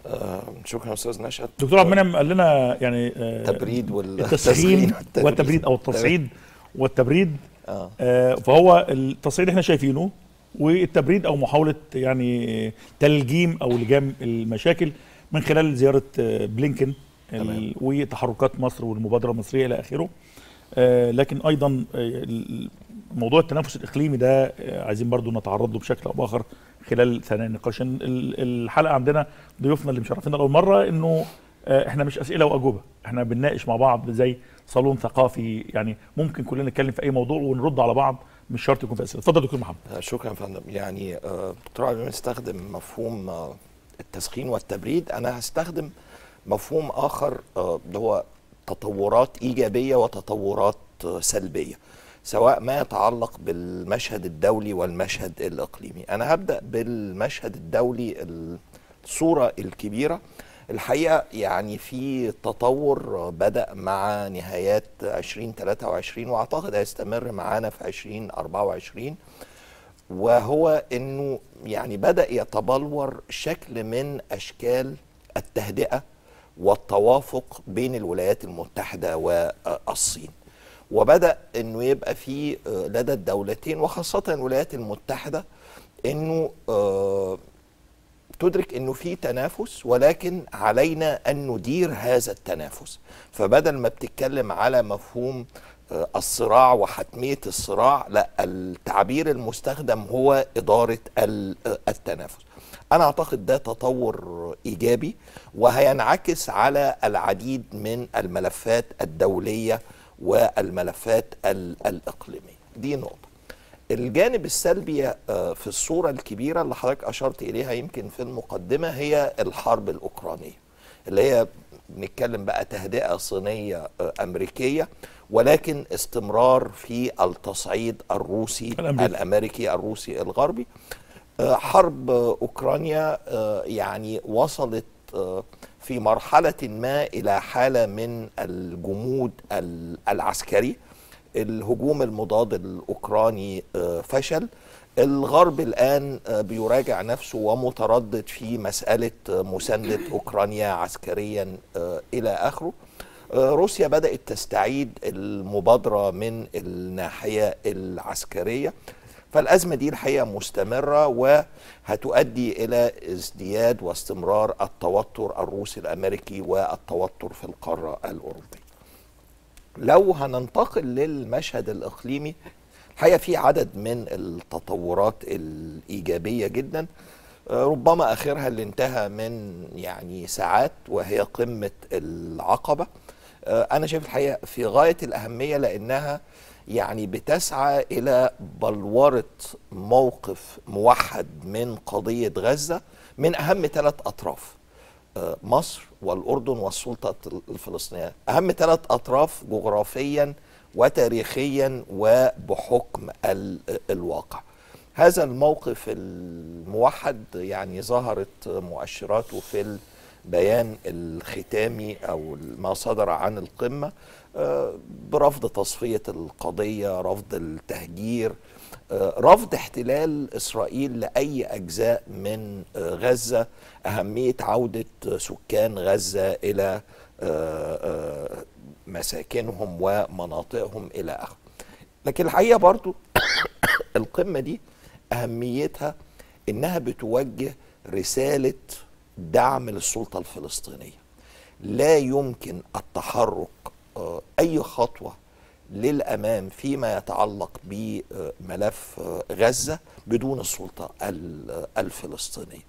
آه شكرا استاذ نشأت دكتور عبد المنعم قال لنا يعني آه، التبريد وال- التسخين والتبريد. والتبريد او التصعيد والتبريد اه آه، فهو التصعيد احنا شايفينه والتبريد او محاوله يعني تلجيم او لجام المشاكل من خلال زياره آه، بلينكن ال- تمام. وتحركات مصر والمبادره المصريه الى اخره آه، لكن ايضا آه، ال- موضوع التنافس الاقليمي ده آه، عايزين برضو نتعرض له بشكل او باخر خلال ثنايا النقاش عشان ال- الحلقه عندنا ضيوفنا اللي مشرفينا اول مره انه آه، احنا مش اسئله واجوبه احنا بنناقش مع بعض زي صالون ثقافي يعني ممكن كلنا نتكلم في اي موضوع ونرد على بعض مش شرط يكون في اسئله اتفضل دكتور محمد آه، شكرا يا فندم يعني آه، دكتور عبد المنعم استخدم مفهوم آه، التسخين والتبريد انا هستخدم مفهوم اخر آه، اللي هو تطورات ايجابيه وتطورات آه، سلبيه سواء ما يتعلق بالمشهد الدولي والمشهد الاقليمي انا هبدا بالمشهد الدولي الصوره الكبيره الحقيقه يعني في تطور بدا مع نهايات 2023 واعتقد هيستمر معانا في 2024 وهو انه يعني بدا يتبلور شكل من اشكال التهدئه والتوافق بين الولايات المتحده والصين وبدا انه يبقى في آه، لدى الدولتين وخاصه الولايات المتحده انه آه، تدرك انه في تنافس ولكن علينا ان ندير هذا التنافس فبدل ما بتتكلم على مفهوم آه، الصراع وحتميه الصراع لا التعبير المستخدم هو اداره ال- آه، التنافس انا اعتقد ده تطور ايجابي وهينعكس على العديد من الملفات الدوليه والملفات ال- الاقليميه دي نقطه الجانب السلبي آه، في الصورة الكبيرة اللي حضرتك أشرت إليها يمكن في المقدمة هي الحرب الأوكرانية اللي هي بنتكلم بقى تهدئة صينية آه، أمريكية ولكن استمرار في التصعيد الروسي الأمريكي. الأمريكي الروسي الغربي آه، حرب آه، أوكرانيا آه، يعني وصلت آه، في مرحلة ما إلى حالة من الجمود ال- العسكري الهجوم المضاد الأوكراني آه، فشل الغرب الآن آه، بيراجع نفسه ومتردد في مسألة آه، مساندة أوكرانيا عسكريا آه، إلى آخره آه، روسيا بدأت تستعيد المبادرة من الناحية العسكرية فالأزمة دي الحقيقة مستمرة وهتؤدي إلى ازدياد واستمرار التوتر الروسي الأمريكي والتوتر في القارة الأوروبية لو هننتقل للمشهد الإقليمي الحقيقة في عدد من التطورات الإيجابية جدا آه، ربما آخرها اللي انتهى من يعني ساعات وهي قمة العقبة آه، أنا شايف الحقيقة في غاية الأهمية لأنها يعني بتسعى إلى بلورة موقف موحد من قضية غزة من أهم ثلاث أطراف آه، مصر والأردن والسلطة الفلسطينية أهم ثلاث أطراف جغرافيا وتاريخيا وبحكم ال- الواقع هذا الموقف الموحد يعني ظهرت مؤشراته في البيان الختامي أو ما صدر عن القمة آه، برفض تصفية القضية رفض التهجير آه، رفض احتلال إسرائيل لأي أجزاء من آه، غزة أهمية عودة آه، سكان غزة إلى آه، آه، مساكنهم ومناطقهم إلى آخره لكن الحقيقة برضو القمة دي أهميتها إنها بتوجه رسالة دعم للسلطة الفلسطينية لا يمكن التحرك آه، أي خطوة للأمام فيما يتعلق بملف آه، غزة بدون السلطة ال- الفلسطينية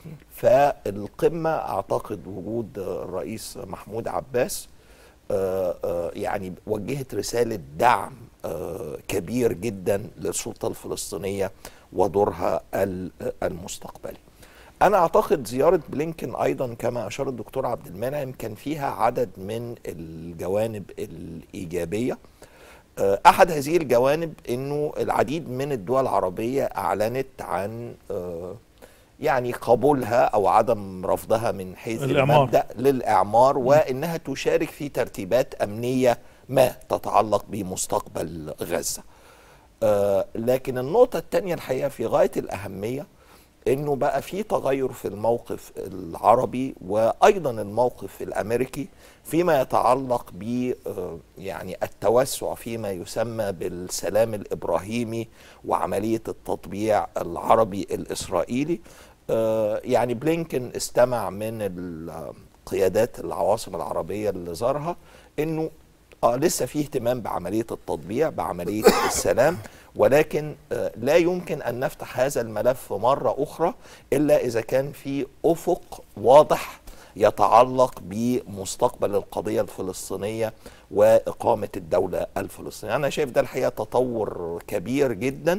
فالقمة أعتقد وجود آه، الرئيس محمود عباس آه، آه، يعني وجهت رسالة دعم آه، كبير جدا للسلطة الفلسطينية ودورها ال- المستقبلي أنا أعتقد زيارة بلينكن أيضا كما أشار الدكتور عبد المنعم كان فيها عدد من الجوانب الإيجابية آه، أحد هذه الجوانب أنه العديد من الدول العربية أعلنت عن آه، يعني قبولها أو عدم رفضها من حيث الإعمار. المبدأ للإعمار وإنها تشارك في ترتيبات أمنية ما تتعلق بمستقبل غزة آه، لكن النقطة الثانية الحقيقة في غاية الأهمية انه بقى في تغير في الموقف العربي وايضا الموقف الامريكي فيما يتعلق ب آه، يعني التوسع فيما يسمى بالسلام الابراهيمي وعمليه التطبيع العربي الاسرائيلي آه، يعني بلينكن استمع من القيادات العواصم العربيه اللي زارها انه اه لسه في اهتمام بعمليه التطبيع بعمليه السلام ولكن آه لا يمكن ان نفتح هذا الملف مره اخرى الا اذا كان في افق واضح يتعلق بمستقبل القضيه الفلسطينيه واقامه الدوله الفلسطينيه انا شايف ده الحقيقه تطور كبير جدا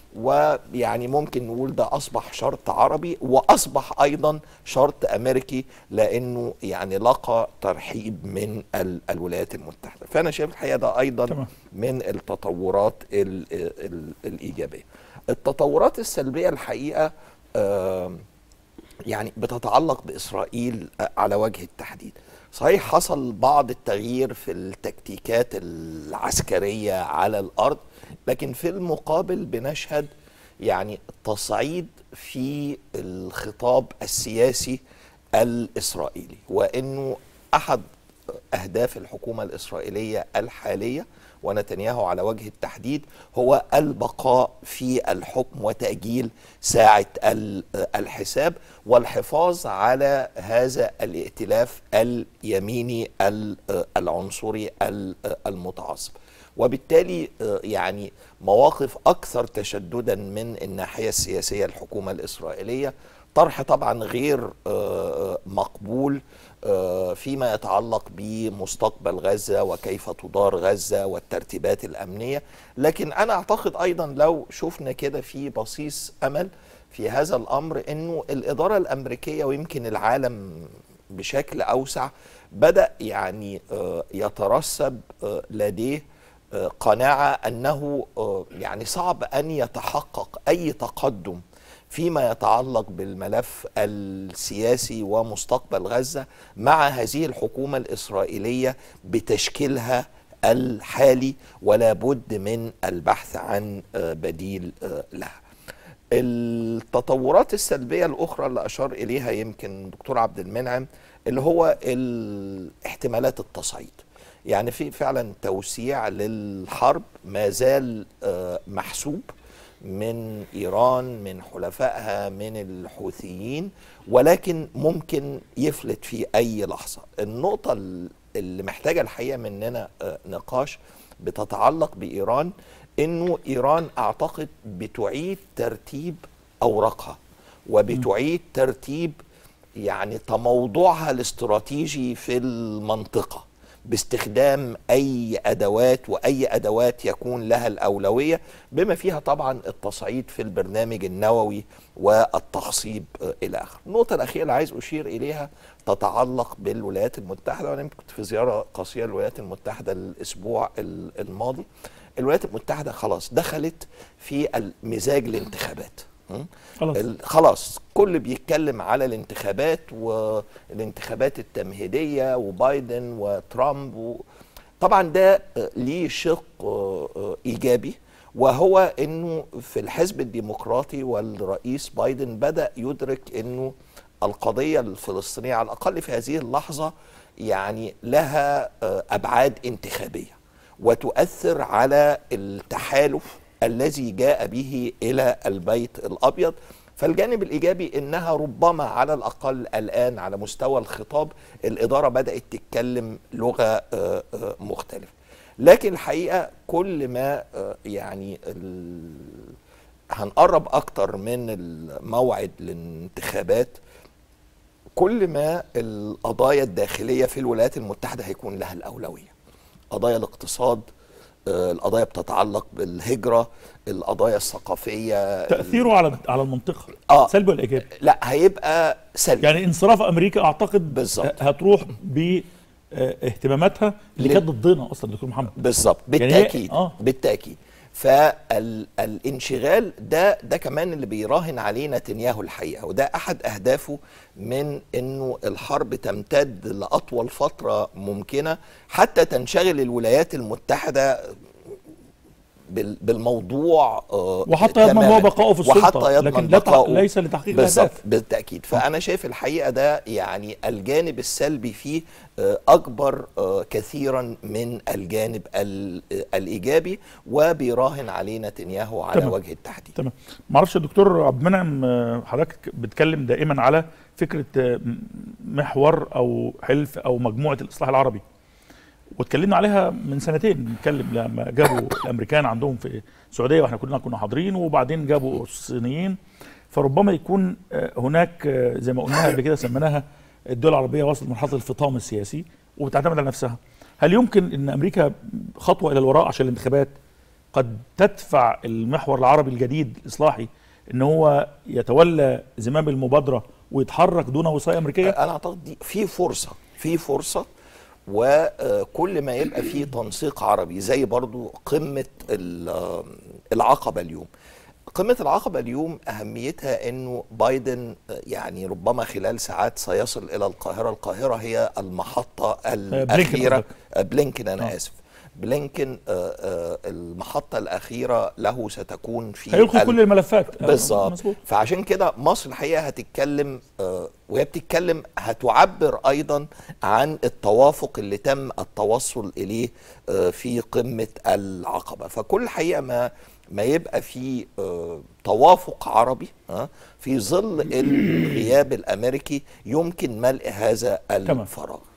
ويعني ممكن نقول ده اصبح شرط عربي واصبح ايضا شرط امريكي لانه يعني لقى ترحيب من ال- الولايات المتحده فانا شايف الحقيقه ده ايضا تمام. من التطورات ال ال الايجابيه التطورات السلبيه الحقيقه آم، يعني بتتعلق باسرائيل على وجه التحديد صحيح حصل بعض التغيير في التكتيكات العسكريه على الارض لكن في المقابل بنشهد يعني تصعيد في الخطاب السياسي الاسرائيلي وانه احد اهداف الحكومه الاسرائيليه الحاليه ونتنياهو على وجه التحديد هو البقاء في الحكم وتاجيل ساعه ال- الحساب والحفاظ على هذا الائتلاف اليميني ال- العنصري ال- المتعصب وبالتالي آه، يعني مواقف اكثر تشددا من الناحيه السياسيه الحكومه الاسرائيليه طرح طبعا غير آه، مقبول آه، فيما يتعلق بمستقبل غزه وكيف تدار غزه والترتيبات الامنيه لكن انا اعتقد ايضا لو شفنا كده في بصيص امل في هذا الامر انه الاداره الامريكيه ويمكن العالم بشكل اوسع بدا يعني آه، يترسب آه، لديه آه، قناعه انه آه، يعني صعب ان يتحقق اي تقدم فيما يتعلق بالملف السياسي ومستقبل غزه مع هذه الحكومه الاسرائيليه بتشكيلها الحالي ولا بد من البحث عن آه، بديل آه، لها. التطورات السلبيه الاخرى اللي اشار اليها يمكن دكتور عبد المنعم اللي هو ال- احتمالات التصعيد. يعني في فعلا توسيع للحرب ما زال آه، محسوب من ايران من حلفائها من الحوثيين ولكن ممكن يفلت في اي لحظه النقطه ال- اللي محتاجه الحقيقه مننا آه، نقاش بتتعلق بايران انه ايران اعتقد بتعيد ترتيب اوراقها وبتعيد ترتيب يعني تموضعها الاستراتيجي في المنطقه باستخدام اي ادوات واي ادوات يكون لها الاولويه بما فيها طبعا التصعيد في البرنامج النووي والتخصيب آه، الى اخره. النقطه الاخيره اللي عايز اشير اليها تتعلق بالولايات المتحده وانا يمكن كنت في زياره قصيره للولايات المتحده الاسبوع ال- الماضي. الولايات المتحده خلاص دخلت في المزاج الانتخابات. م? خلاص ال- خلاص كل بيتكلم على الانتخابات والانتخابات التمهيدية وبايدن وترامب و... طبعا ده آه، ليه شق آه، آه، إيجابي وهو أنه في الحزب الديمقراطي والرئيس بايدن بدأ يدرك أنه القضية الفلسطينية على الأقل في هذه اللحظة يعني لها آه، أبعاد انتخابية وتؤثر على التحالف الذي جاء به الى البيت الابيض فالجانب الايجابي انها ربما على الاقل الان على مستوى الخطاب الاداره بدات تتكلم لغه آه، آه، مختلفه لكن الحقيقه كل ما آه، يعني ال- هنقرب اكتر من الموعد الانتخابات كل ما القضايا الداخليه في الولايات المتحده هيكون لها الاولويه قضايا الاقتصاد آه، القضايا بتتعلق بالهجره القضايا الثقافيه تاثيره على على المنطقه آه. سلبي ولا ايجابي؟ لا هيبقى سلبي يعني انصراف امريكا اعتقد بالظبط. هتروح باهتماماتها اللي لل- كانت ضدنا اصلا دكتور محمد بالظبط يعني هي- بالتاكيد آه. بالتاكيد فالانشغال ده ده كمان اللي بيراهن عليه نتنياهو الحقيقه وده احد اهدافه من انه الحرب تمتد لاطول فتره ممكنه حتى تنشغل الولايات المتحده بال- بالموضوع آه، وحتى يضمن تماماً. هو بقائه في السلطة، وحتى يضمن لكن لا تع- بقائه ليس لتحقيق بالظبط الأهداف. بالتاكيد فانا شايف الحقيقه ده يعني الجانب السلبي فيه آه، اكبر آه، كثيرا من الجانب ال- آه، الايجابي وبيراهن عليه نتنياهو على تمام. وجه التحديد تمام معرفش يا دكتور عبد المنعم آه، حضرتك بتتكلم دائما على فكره آه، م- محور او حلف او مجموعه الاصلاح العربي واتكلمنا عليها من سنتين بنتكلم لما جابوا الامريكان عندهم في السعوديه واحنا كلنا كنا حاضرين وبعدين جابوا الصينيين فربما يكون آه، هناك آه، زي ما قلناها قبل كده سميناها الدول العربيه وصلت لمرحله الفطام السياسي وبتعتمد على نفسها هل يمكن ان امريكا خطوه الى الوراء عشان الانتخابات قد تدفع المحور العربي الجديد الاصلاحي ان هو يتولى زمام المبادره ويتحرك دون وصايه امريكيه انا اعتقد دي في فرصه في فرصه وكل ما يبقى في تنسيق عربي زي برضو قمه ال- آه، العقبه اليوم قمة العقبة اليوم أهميتها أنه بايدن آه، يعني ربما خلال ساعات سيصل إلى القاهرة القاهرة هي المحطة الأخيرة قصدك. آه، بلينكن أنا آه. آسف بلينكن آه، آه، المحطة الأخيرة له ستكون في هيلقي ال- كل الملفات آه، بالظبط مظبوط فعشان كده مصر الحقيقه هتتكلم آه، وهي بتتكلم هتعبر ايضا عن التوافق اللي تم التوصل اليه آه، في قمه العقبه فكل الحقيقه ما ما يبقى في آه، توافق عربي آه، في ظل الغياب الامريكي يمكن ملء هذا تمام. الفراغ